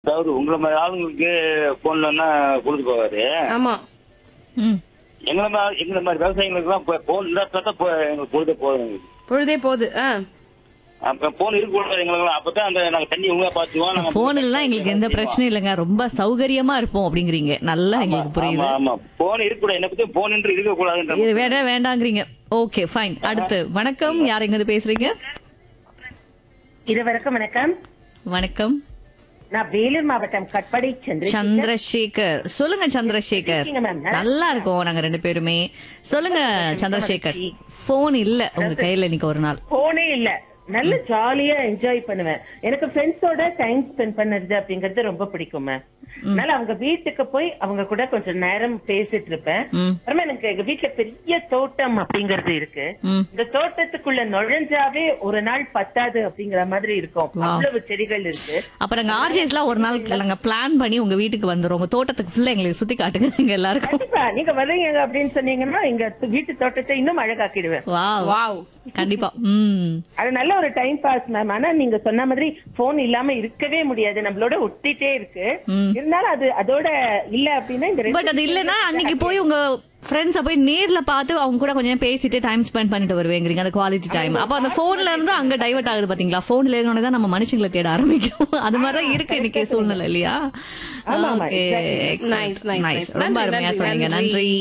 அதாவது உங்களை மாதிரி ஆளுங்களுக்கு போன்லன்னா கொடுத்து போவாரு ஆமா ம் எங்களை மாதிரி எங்களை மாதிரி விவசாயிகளுக்கு எல்லாம் போன் இல்லாத தான் போ- எங்களுக்கு பொழுது போதும் எங்களுக்கு. பொழுதே போகுது ஆ அப்ப போன் இருக்கக்கூடாது எங்களுக்கு அப்பதான் அந்த நாங்க தண்ணி ஒழுங்கா பாத்துவோம் நாங்க- போன்லாம் எங்களுக்கு எந்த பிரச்சனையும் இல்லைங்க ரொம்ப சௌகரியமா இருப்போம் அப்படிங்கிறீங்க நல்லா எங்களுக்கு புரியுது ஆமா ஆமா போன் இருக்கக்கூடாது என்ன பத்தி போன் என்று இருக்க கூடாதுன்ற இது வேற வேண்டாங்கிறீங்க ஓகே ஃபைன் அடுத்து வணக்கம் யார் எங்க இருந்து பேசுறீங்க இருவருக்கும் வணக்கம் வணக்கம் நான் வேலூர் மாவட்டம் கட்படை சந்திர சந்திரசேகர் சொல்லுங்க சந்திரசேகர் இருக்கீங்க ma'am? நல்லா நல்லா இருக்கோம் நாங்க ரெண்டு பேருமே சொல்லுங்க சந்திரசேகர் போன் இல்ல உங்க கையில இன்னைக்கு ஒரு நாள் போனே இல்ல நல்ல ஜாலியா என்ஜாய் பண்ணுவேன் எனக்கு ஃப்ரெண்ட்ஸோட டைம் ஸ்பெண்ட் பண்ணது அப்படிங்கறது ரொம்ப பிடிக்கும் மேம் அதனால அவங்க வீட்டுக்கு போய் அவங்க கூட கொஞ்சம் நேரம் பேசிட்டு இருப்பேன் ம். அப்புறமா எனக்கு எங்க வீட்டுல பெரிய தோட்டம் அப்படிங்கறது இருக்கு ம். இந்த தோட்டத்துக்குள்ள நுழைஞ்சாவே ஒரு நாள் பத்தாது அப்படிங்கிற மாதிரி இருக்கும் Wow. அவ்வளவு செடிகள் இருக்கு அப்ப நாங்க ஆர்ஜேஸ் எல்லாம் ஒரு நாள் நாங்க பிளான் பண்ணி உங்க வீட்டுக்கு வந்துரும் உங்க தோட்டத்துக்கு ஃபுல்லா எங்களுக்கு சுத்தி காட்டுங்க எங்க எல்லாருக்கும் கண்டிப்பா நீங்க வர்றீங்க அப்படின்னு சொன்னீங்கன்னா எங்க வீட்டு தோட்டத்தை இன்னும் அழகாக்கிடுவேன் வா வாவ் கண்டிப்பா ம் அது நல்ல ஒரு டைம் பாஸ் மேம் ஆனா நீங்க சொன்ன மாதிரி போன் இல்லாம இருக்கவே முடியாது நம்மளோட ஒட்டிட்டே இருக்கு ம். இருந்தாலும் அது அதோட இல்ல அப்படின்னா இந்த ரெண்டு பட் அது இல்லனா அன்னைக்கு போய் உங்க ஃப்ரெண்ட்ஸ போய் நேர்ல பார்த்து அவங்க கூட கொஞ்சம் நேரம் பேசிட்டு டைம் ஸ்பெண்ட் பண்ணிட்டு வருவேங்கிறீங்க அந்த குவாலிட்டி டைம் அப்ப அந்த போன்ல இருந்து அங்க டைவர்ட் ஆகுது பாத்தீங்களா போன்ல இருந்தோட தான் நம்ம மனுஷங்களை தேட ஆரம்பிக்கும் அது மாதிரி தான் இருக்கு இன்னைக்கு சூழ்நிலை இல்லையா ஆமா, ஆமா, Okay, exactly. excellent. Nice, nice, Nice. nice. ரொம்ப நன்றி, அருமையா நன்றி, சொன்னீங்க நன்றி. நன்றி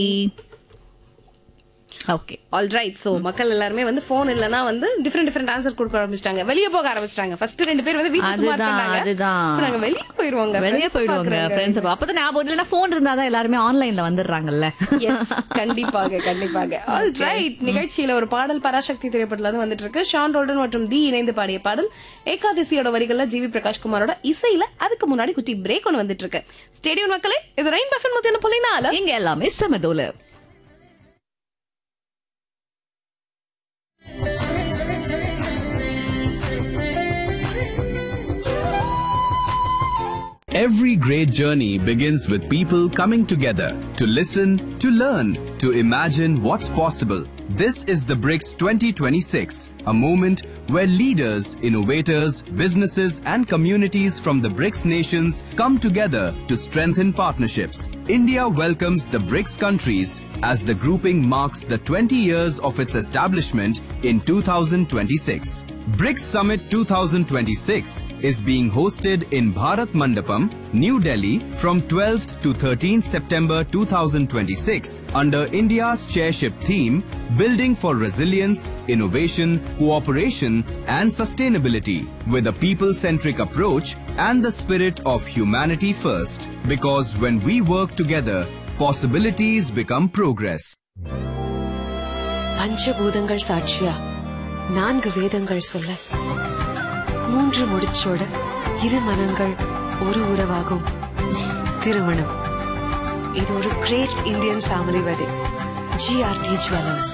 ஓகே ஆல்ரைட் சோ மக்கள் எல்லாருமே வந்து போன் இல்லனா வந்து டிஃபரெண்ட் டிஃபரெண்ட் ஆன்சர் கொடுக்க ஆரம்பிச்சிட்டாங்க வெளிய போக ஆரம்பிச்சிட்டாங்க ஃபர்ஸ்ட் ரெண்டு பேர் வந்து வீட்டுல சும்மா அதுதான், இருக்காங்க அதுதான். இப்ப நாங்க வெளிய போயிருவாங்க வெளியே friends போயிடுவாங்க பாக்குறாங்க. ஃப்ரெண்ட்ஸ் அப்பதான் ஞாபகம் இல்லைன்னா போன் இருந்தாதான் எல்லாருமே ஆன்லைன்ல வந்துடுறாங்கல்ல Yes, கண்டிப்பாக கண்டிப்பாக ஆல்ரைட் நிகழ்ச்சியில ஒரு பாடல் பராசக்தி திரைப்படத்துல இருந்து வந்துட்டு இருக்கு ஷான் ரோல்டன் மற்றும் தி இணைந்து பாடிய பாடல் ஏகாதசியோட வரிகள்ல ஜிவி பிரகாஷ் குமாரோட இசையில அதுக்கு முன்னாடி குட்டி பிரேக் ஒன்று வந்துட்டு இருக்கு ஸ்டேடியம் மக்களே இது ரெயின் பஃபன் முத்தியான பொலினால இங்க எல்லாமே செமதோல Every great journey begins with people coming together to listen, to learn, to imagine what's possible. This is the BRICS 2026, a moment where leaders, innovators, businesses, and communities from the BRICS nations come together to strengthen partnerships. India welcomes the BRICS countries as the grouping marks the 20 years of its establishment in 2026. BRICS Summit 2026 is being hosted in Bharat Mandapam, New Delhi from 12th to 13th September 2026 under India's chairship theme Building for Resilience, Innovation, Cooperation and Sustainability with a people-centric approach and the spirit of humanity first. Because when we work together, possibilities become progress. பஞ்சபூதங்கள் சாட்சியா நான்கு வேதங்கள் சொல்ல மூன்று முடிச்சோட இரு மனங்கள் ஒரு உறவாகும் திருமணம் இது ஒரு great Indian family wedding GRT jewellers